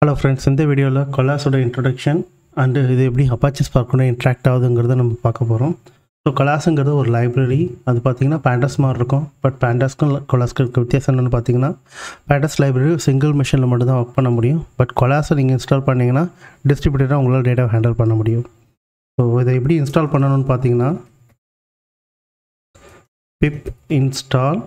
hello friends இந்த வீடியோவில் கொலாஸோட introduction and இது எப்படி அப்பாச்சி ஸ்பார்க்கோட இன்ட்ராக்ட் ஆகுதுங்கிறத நம்ம பார்க்க போகிறோம் ஸோ கொலாஸுங்கிறது ஒரு லைப்ரரி அது பார்த்தீங்கன்னா பேண்டஸ் மாதிரி இருக்கும் பட் பேண்டஸ்க்கும் கொலாஸ்க்கு இருக்க வித்தியாசம் என்னென்னு பார்த்தீங்கன்னா பேண்டஸ் லைப்ரரி சிங்கிள் மிஷினில் மட்டும் தான் ஒர்க் பண்ண முடியும் பட் கொலாஸை நீங்கள் இன்ஸ்டால் பண்ணிங்கன்னா டிஸ்ட்ரிபியூட்டராக உங்களால் டேட்டா ஹேண்டில் பண்ண முடியும் ஸோ இதை எப்படி இன்ஸ்டால் பண்ணணும்னு பார்த்தீங்கன்னா பிப் இன்ஸ்டால்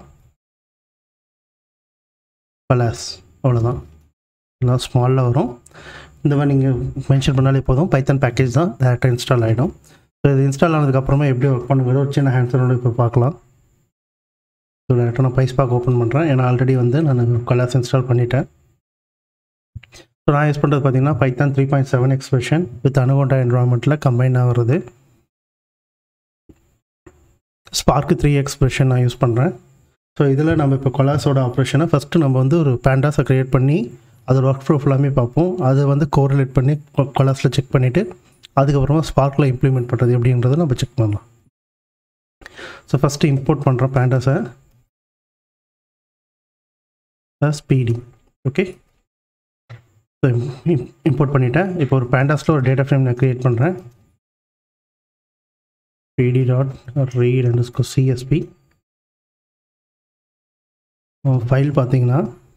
கொலாஸ் அவ்வளோதான் எல்லாம் ஸ்மாலில் வரும் இந்த மாதிரி நீங்கள் மென்ஷன் பண்ணாலே போதும் பைத்தன் பேக்கேஜ் தான் டேரெக்டாக இன்ஸ்டால் ஆகிடும் ஸோ இது இன்ஸ்டால் ஆனதுக்கப்புறமா எப்படி ஒர்க் பண்ணுங்கிறது ஒரு சின்ன ஹேண்ட்ஸனோட இப்போ பார்க்கலாம் ஸோ டேரெக்டாக நான் பைஸ் பாக் ஓப்பன் பண்ணுறேன் ஏன்னா ஆல்ரெடி வந்து நான் கலாஸ் இன்ஸ்டால் பண்ணிட்டேன் ஸோ நான் யூஸ் பண்ணுறது பார்த்தீங்கன்னா python three point seven expression with anaconda என்வரான்மெண்ட்டில் கம்பைன் ஆகிறது ஸ்பார்க்கு த்ரீ எக்ஸ்பிரஷன் நான் யூஸ் பண்ணுறேன் ஸோ இதில் நம்ம இப்போ கொலாஸோட ஆப்ரேஷனை ஃபஸ்ட்டு நம்ம வந்து ஒரு பேண்டாஸை க்ரியேட் பண்ணி அதோட ஒர்க் ப்ரூஃப் எல்லாமே பார்ப்போம் அதை வந்து கோரிலேட் பண்ணி கொலாஸில் செக் பண்ணிவிட்டு அதுக்கப்புறமா ஸ்பார்க்கில் இம்ப்ளிமெண்ட் பண்ணுறது எப்படின்றத நம்ம செக் பண்ணலாம் ஸோ ஃபஸ்ட்டு இம்போர்ட் பண்ணுறோம் பேண்டாஸை ஸ்பீடி ஓகே ஸோ இம்போர்ட் பண்ணிட்டேன் இப்போ ஒரு பேண்டாஸில் ஒரு டேட்டா ஃப்ரேம் நான் க்ரியேட் பண்ணுறேன் PD dot read and CSV file பார்த்தீங்கன்னா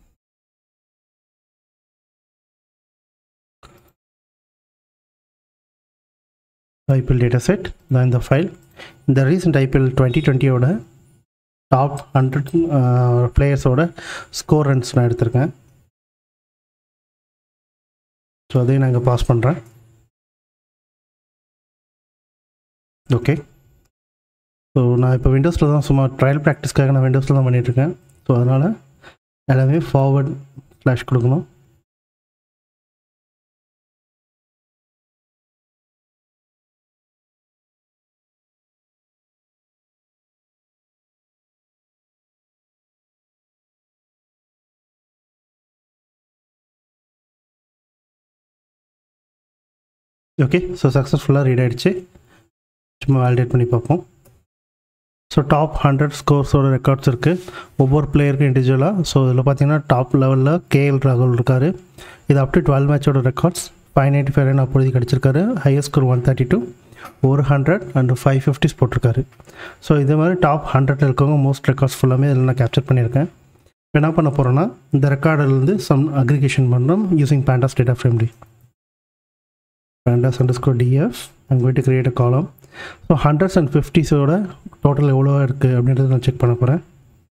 ஐபிஎல் டேட்டா செட் தான் இந்த ஃபைல் இந்த ரீசெண்ட் ஐபிஎல் டுவெண்ட்டி டுவெண்ட்டியோட டாப் ஹண்ட்ரட் பிளேயர்ஸோட ஸ்கோர் ரன்ஸ் நான் எடுத்திருக்கேன் ஸோ அதையும் நான் இங்கே பாஸ் பண்ணுறேன் ஓகே ஸோ நான் இப்போ விண்டோஸில் தான் சும்மா ட்ரையல் ப்ராக்டிஸ்க்காக நான் விண்டோஸில் தான் பண்ணிகிட்ருக்கேன் ஸோ அதனால் எல்லாமே ஃபார்வர்ட் ஃப்ளாஷ் கொடுக்கணும் ஓகே ஸோ சக்ஸஸ்ஃபுல்லாக ரீட் ஆகிடுச்சு சும்மா வேலிடேட் பண்ணி பார்ப்போம் ஸோ டாப் ஹண்ட்ரட் ஸ்கோர்ஸோட ரெக்கார்ட்ஸ் இருக்குது ஒவ்வொரு பிளேயருக்கும் இண்டிவிஜுவலாக ஸோ இதில் பார்த்தீங்கன்னா டாப் லெவலில் கேஎல் ராகுல் இருக்கார் இது அப் டு டுவெல் மேட்சோட records five ninety five run அப்பொழுது கிடச்சிருக்காரு highest score one thirty two ஒரு ஹண்ட்ரட் அண்ட் ஃபைவ் ஃபிஃப்டிஸ் போட்டிருக்காரு ஸோ இதே மாதிரி டாப் ஹண்ட்ரட் இருக்கவங்க மோஸ்ட் ரெக்கார்ட்ஸ் ஃபுல்லாமே இதில் நான் கேப்சர் பண்ணியிருக்கேன் இப்போ என்ன பண்ண போகிறோன்னா இந்த ரெக்கார்டிலேருந்து சம் அக்ரிகேஷன் பண்ணுறோம் யூஸிங் பேண்டாஸ் டேட்டா ஃப்ரேம்லி pandas underscore df I'm going to create a column so hundreds and ஃபிஃப்டிஸோட டோட்டல் எவ்வளோ இருக்குது அப்படின்றத நான் செக் பண்ண போகிறேன்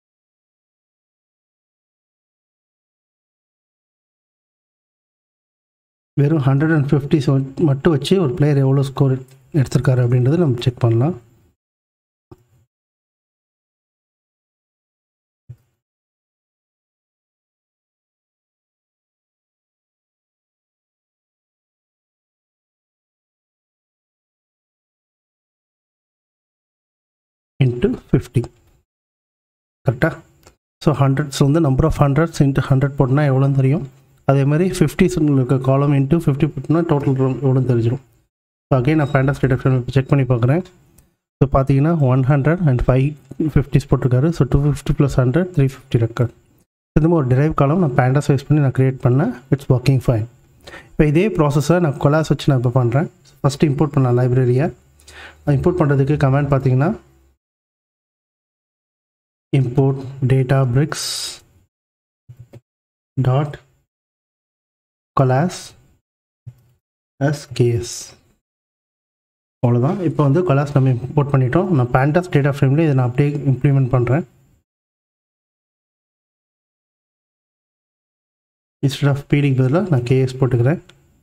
வெறும் ஹண்ட்ரட் அண்ட் ஃபிஃப்டிஸ் மட்டும் வச்சு ஒரு பிளேயர் எவ்வளோ ஸ்கோர் எடுத்திருக்காரு அப்படின்றத நம்ம செக் பண்ணலாம் இன்ட்டு ஃபிஃப்டி கரெக்டாக ஸோ ஹண்ட்ரட்ஸ் வந்து number of hundreds into hundred போட்டோன்னா எவ்வளோன்னு தெரியும் அதே மாதிரி ஃபிஃப்டிஸ் இருக்க காலம் இன்ட்டு ஃபிஃப்டி போட்டோம்னா டோட்டல் எவ்வளோன்னு தெரிஞ்சிடும் ஸோ அகைன் நான் பேண்டஸ் டேட்டா ஃப்ரேம் இப்போ செக் பண்ணி பார்க்குறேன் ஸோ பார்த்தீங்கன்னா one hundred and five fifties போட்டிருக்காரு so two fifty plus hundred three fifty record திரும்ப ஒரு டிரைவ் காலம் நான் பேண்டஸ் வைஸ் பண்ணி நான் க்ரியேட் பண்ணேன் இட்ஸ் ஒர்க்கிங் ஃபைன் இப்போ இதே ப்ராசஸை நான் கொலாஸ் வச்சு நான் இப்போ பண்ணுறேன் ஃபஸ்ட்டு இம்போர்ட் பண்ணலாம் லைப்ரரியை இம்போர்ட் பண்ணுறதுக்கு கமெண்ட் பார்த்தீங்கன்னா import databricks dot colas as case அவ்வளோதான் இப்போ வந்து கொலாஸ் நம்ம இம்போர்ட் பண்ணிட்டோம் நான் பேண்டாஸ் டேட்டா ஃப்ரேமில் இதை நான் அப்படியே இம்ப்ளிமெண்ட் பண்ணுறேன் இன்ஸ்டெட் ஆஃப் பிடிக்கு பதிலாக நான் கேஎஸ் போட்டுக்கிறேன்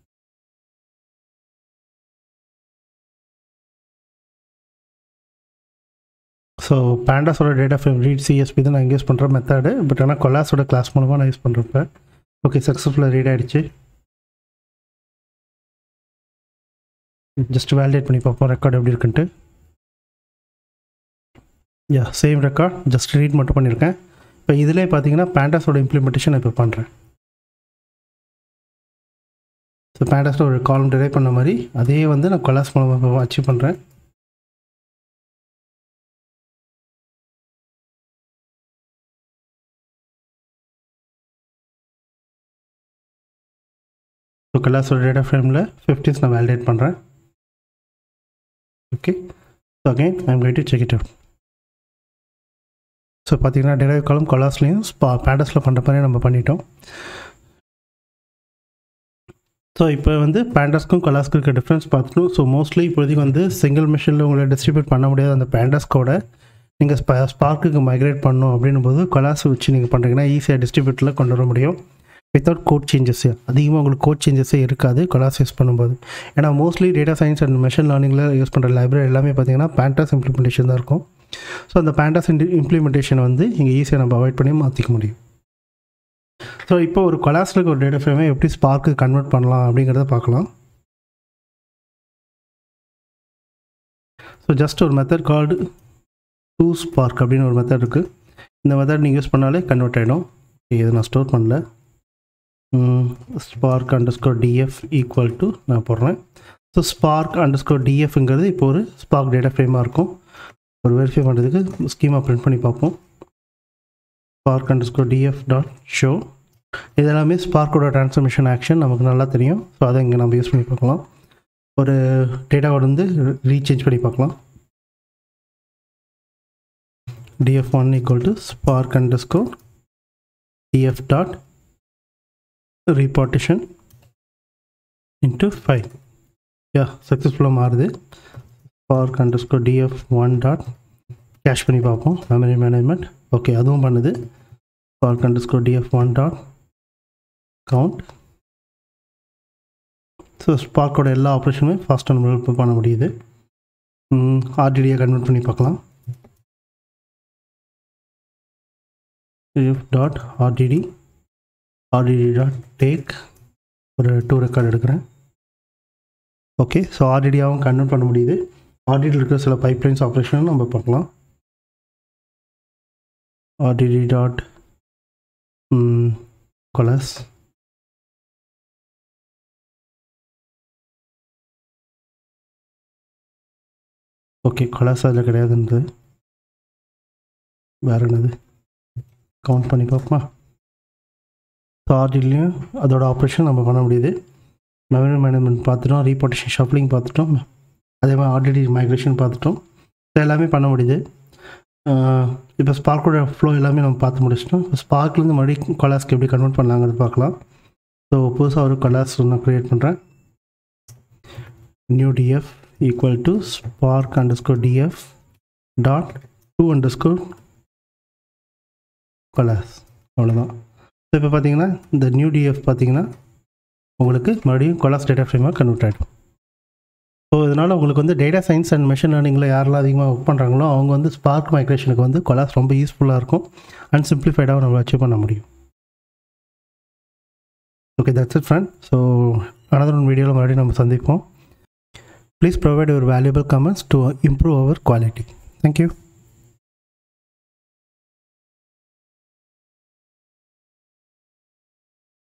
ஸோ பேண்டாஸோட டேட்டா ஃப்ரேம் ரீட் சிஎஸ்பி தான் நான் யூஸ் பண்ணுற மெத்தடு பட் ஆனால் கொலாஸோட கிளாஸ் மூலமாக நான் யூஸ் பண்ணுறப்ப ஓகே சக்ஸஸ்ஃபுல்லாக ரீட் ஆகிடுச்சு ஜஸ்ட் வேலிடேட் பண்ணி பார்ப்போம் ரெக்கார்ட் எப்படி இருக்குன்ட்டு yeah same record just read மட்டும் பண்ணியிருக்கேன் இப்போ இதிலே பார்த்தீங்கன்னா பேண்டாஸோட இம்ப்ளிமெண்டேஷன் இப்போ பண்ணுறேன் ஸோ பேண்டாஸில் ஒரு காலம் டிரைவ் பண்ண மாதிரி அதே வந்து நான் கொலாஸ் மூலமாக அச்சீவ் பண்ணுறேன் ஸோ கலாஸோட டேட்டா ஃப்ரேமில் ஃபிஃப்டிஸ் நான் வேலிடேட் பண்ணுறேன் okay so again I'm going to check it out ஸோ பார்த்தீங்கன்னா டெரைவ் காலம் கொலாஸ்லேயும் ஸ்பா பேண்டஸில் பண்ணுற மாதிரி நம்ம பண்ணிட்டோம் ஸோ இப்போ வந்து பேண்டஸ்க்கும் கொலாஸ்க்கும் இருக்க டிஃப்ரென்ஸ் பார்த்துட்டோம் ஸோ மோஸ்ட்லி இப்போதைக்கு வந்து சிங்கிள் மிஷினில் உங்களை டிஸ்ட்ரிபியூட் பண்ண முடியாத அந்த பேண்டஸ் கோடை நீங்கள் ஸ்பா ஸ்பார்க்குக்கு மைக்ரேட் பண்ணணும் அப்படின்னும் போது கொலாஸ் வச்சு நீங்கள் பண்ணுறீங்கன்னா ஈஸியாக டிஸ்ட்ரிபியூட்டில் கொண்டு வர முடியும் வித்தவுட் கோட் சேஞ்சஸ் அதிகமாக உங்களுக்கு கோட் சேஞ்சஸே இருக்காது கொலாஸ் யூஸ் பண்ணும்போது ஏன்னா mostly data science and machine லேர்னிங்கில் யூஸ் பண்ணுற லைப்ரரி எல்லாமே பார்த்தீங்கன்னா பேண்டாஸ் இம்ப்ளிமெண்டேஷன் தான் இருக்கும் ஸோ அந்த பேண்டாஸ் இம்ப்ளிமெண்டேஷன் வந்து இங்கே ஈஸியாக நம்ம அவாய்ட் பண்ணி மாற்றிக்க முடியும் ஸோ இப்போ ஒரு கொலாஸில் ஒரு டேட்டா ஃப்ரேமை எப்படி ஸ்பார்க்கு கன்வெர்ட் பண்ணலாம் அப்படிங்கிறத பார்க்கலாம் ஸோ ஜஸ்ட் ஒரு மெத்தட் கால்டு டூ ஸ்பார்க் அப்படின்னு ஒரு மெத்தட் இருக்குது இந்த மெத்தட் நீங்கள் யூஸ் பண்ணாலே கன்வெர்ட் ஆகிடும் இதை நான் ஸ்டோர் பண்ணல spark underscore DF equal to நான் போடுறேன் ஸோ ஸ்பார்க் அண்டர் ஸ்கோர் டிஎஃப்ங்கிறது இப்போ ஒரு ஸ்பார்க் டேட்டா ஃப்ரேமாக இருக்கும் ஒரு வெரிஃபை பண்ணுறதுக்கு ஸ்கீமாக பிரிண்ட் பண்ணி பார்ப்போம் spark underscore DF dot show இதெல்லாமே ஸ்பார்க்கோட ட்ரான்ஸ்ஃபர்மேஷன் ஆக்ஷன் நமக்கு நல்லா தெரியும் ஸோ அதை இங்கே நம்ம யூஸ் பண்ணி பார்க்கலாம் ஒரு டேட்டாவோட வந்து ரீசேஞ்ச் பண்ணி பார்க்கலாம் df1 equal to spark underscore df dot repartition into 5 yeah சக்ஸஸ்ஃபுல்லாக மாறுது spark underscore df1 dot cash பண்ணி பார்ப்போம் மெமரி மேனேஜ்மெண்ட் ஓகே அதுவும் பண்ணுது spark underscore df1 dot count so ஸ்பார்க்கோட எல்லா ஆப்ரேஷனுமே ஃபாஸ்ட்டாக நம்மளால் பண்ண முடியுது ஆர்டிடியை கன்வெர்ட் பண்ணி பார்க்கலாம் if dot rdd rdd dot take ஒரு டூ ரெக்கார்ட் எடுக்கிறேன் ஓகே ஸோ ஆர்டிடியாகவும் கன்வெர்ட் பண்ண முடியுது ஆர்டிடியில் இருக்கிற சில பைப்லைன்ஸ் ஆப்ரேஷன் நம்ம பார்க்கலாம் RDD dot koalas okay koalas அதில் கிடையாதுன்றது வேறு என்னது கவுண்ட் பண்ணி பார்ப்போமா ஸோ ஆர்டிலையும் அதோட ஆப்ரேஷன் நம்ம பண்ண முடியுது மெமரி மேனேஜ்மெண்ட் பார்த்துட்டோம் ரீபார்ட்டிஷன் ஷஃப்லிங் பார்த்துட்டோம் அதே மாதிரி ஆர்டிடி மைக்ரேஷன் பார்த்துட்டோம் இது எல்லாமே பண்ண முடியுது இப்போ ஸ்பார்க்கோட ஃப்ளோ எல்லாமே நம்ம பார்த்து முடிச்சிட்டோம் இப்போ ஸ்பார்க்லேருந்து மறுபடியும் கொலாஸ்க்கு எப்படி கன்வெர்ட் பண்ணலாங்கிறது பார்க்கலாம் ஸோ புதுசாக ஒரு கொலாஸ் நான் க்ரியேட் பண்ணுறேன் new DF equal to spark underscore DF dot to underscore koalas அவ்வளோதான் ஸோ இப்போ பார்த்தீங்கன்னா இந்த நியூ டிஎஃப் பார்த்தீங்கன்னா உங்களுக்கு மறுபடியும் கொலாஸ் டேட்டா ஃப்ரேமாக கன்வெர்ட் ஆகிடும் ஸோ இதனால் உங்களுக்கு வந்து டேட்டா சயின்ஸ் அண்ட் மிஷின் லேர்னிங்கில் யாரெல்லாம் அதிகமாக ஒர்க் பண்ணுறாங்களோ அவங்க வந்து ஸ்பார்க் மைக்ரேஷனுக்கு வந்து கொலாஸ் ரொம்ப யூஸ்ஃபுல்லாக இருக்கும் அண்ட் சிம்பிளிஃபைடாக நம்ம அச்சீவ் பண்ண முடியும் okay that's it friend so another one வீடியோவில் மறுபடியும் நம்ம சந்திப்போம் please provide your valuable comments to improve our quality thank you